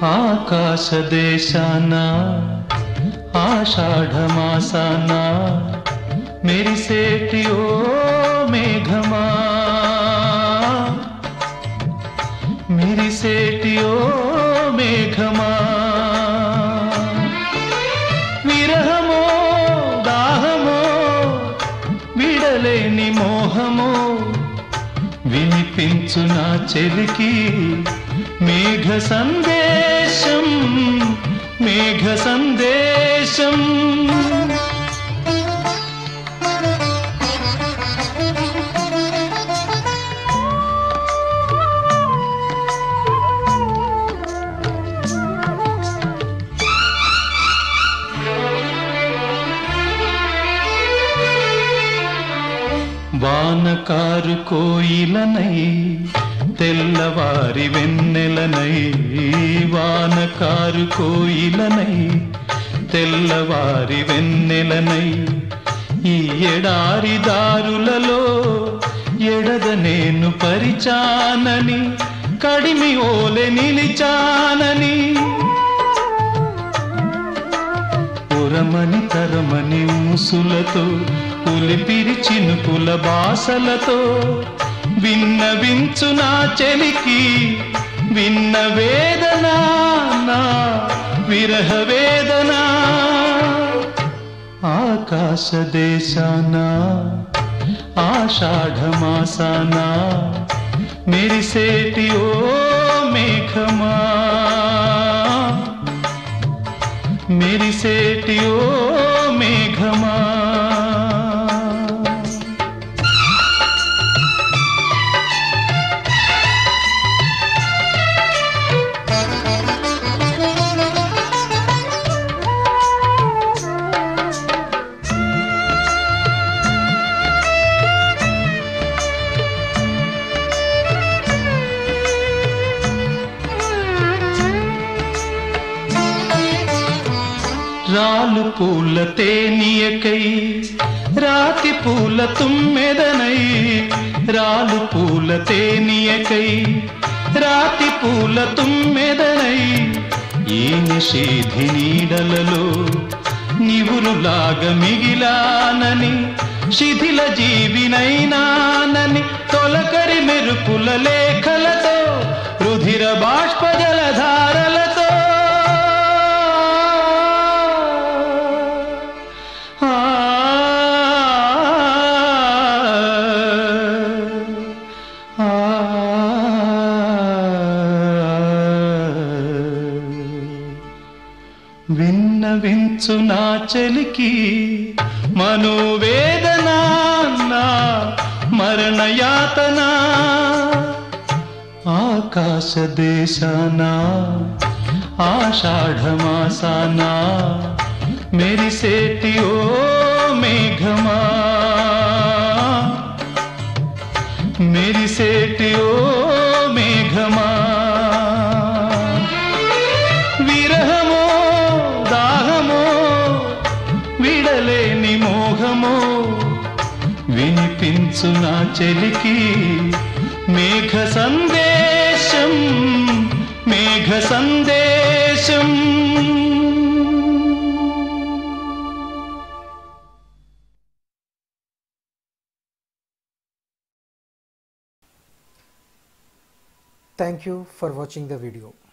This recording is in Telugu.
ఆకాశ దేశాన ఆషాఢమాసాన మెరిసేటి ఓ మేఘమా మెరిసేటి ఓ మేఘమా విరహమో దాహమో విడలేని మోహమో వినిపించు నా చెలికి మేఘ సందేశం మేఘ సందేశం వానకారు కోయిలనై తెల్లవారి వెన్నెలనై వానకారు కోయిలనై తెల్లవారి వెన్నెలనై ఈ ఎడారి దారులలో ఎడద నేను పరిచానని కడిమి ఓలె నిలిచానని పురమని తరమని ఊసులతో పులిపిరి చినుకుల బాసలతో విన్నవించు నా చెలికి విన్న వేదన నా విరహ వేదన ఆకాశ దేశాన ఆషాఢమాసాన మెరిసేటి ఓ మేఘమా మెరిసేటి ఓ మేఘమా రాలు పూల తేనియకై రాతి పూల తుమ్మెదనై రాలు పూల తేనియకై రాతి పూల తుమ్మెదనై ఈన శీధి నీడలలో నివురులాగా మిగిలానని శిథిల జీవినైనానని తొలకరి మెరుపుల లేఖలతో రుధిర బాష్ప జలధారలతో ఆ ఆ విన్నవించు నా చెలికి మనోవేదన నా మరణయాతన ఆకాశ దేశాన ఆషాఢమాసాన మెరిసేటి ఓ మేఘమా మెరిసేటి ఓ మేఘమా విరహమో దాహమో విడలేని మోహమో వినిపించు నా చెలికి మేఘ సందేశం మేఘ సందేశం Thank you for watching the video.